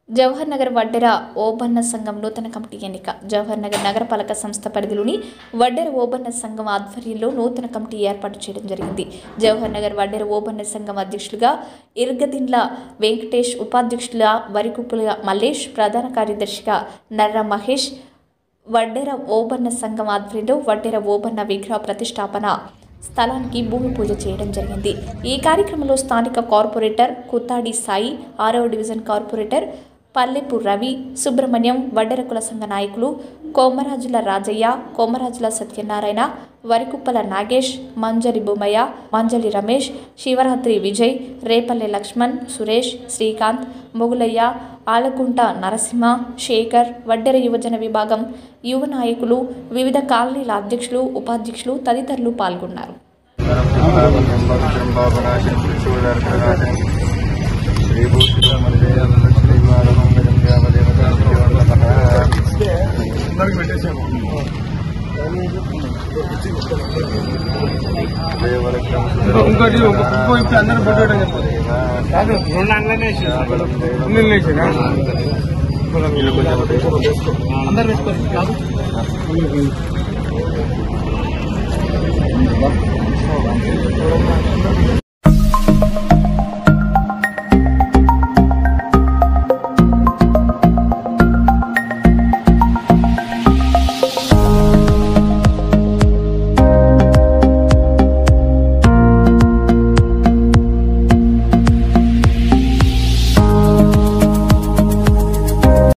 జవహర్ నగర్ వడ్డెర ఓబన్న సంఘం నూతన కమిటీ ఎన్నిక జవహర్ నగర్ నగరపాలక సంస్థ పరిధిలోని వడ్డెర ఓబన్న సంఘం ఆధ్వర్యంలో నూతన కమిటీ ఏర్పాటు చేయడం జరిగింది జవహర్ నగర్ వడ్డెర ఓబన్న సంఘం అధ్యక్షులుగా ఇర్గదిండ్ల వెంకటేష్ ఉపాధ్యక్షులుగా వరికుప్పుల మల్లేష్ ప్రధాన కార్యదర్శిగా నర్ర మహేష్ వడ్డెర ఓబన్న సంఘం ఆధ్వర్యంలో వడ్డెర ఓబన్న విగ్రహ ప్రతిష్టాపన స్థలానికి భూమి పూజ చేయడం జరిగింది ఈ కార్యక్రమంలో స్థానిక కార్పొరేటర్ కుత్తాడి సాయి ఆరవ డివిజన్ కార్పొరేటర్ పల్లెపు రవి సుబ్రహ్మణ్యం వడ్డెర కుల సంఘ నాయకులు కోమరాజుల రాజయ్య కోమరాజుల సత్యనారాయణ వరికుప్పల నాగేష్ మంజలి బొమ్మయ్య మంజలి రమేష్ శివరాత్రి విజయ్ రేపల్లె లక్ష్మణ్ సురేష్ శ్రీకాంత్ మొగులయ్య ఆలకుంట నరసింహ శేఖర్ వడ్డెర యువజన విభాగం యువ నాయకులు వివిధ కాలనీల అధ్యక్షులు ఉపాధ్యక్షులు తదితరులు పాల్గొన్నారు ఇంకోటి ఒక ఇంకో ఇప్పుడు అందరూ ఫోటో చెప్పాలి కాదు రెండు అంగనే ఇల్లు వేసారా అందరు వేసుకోండి కాదు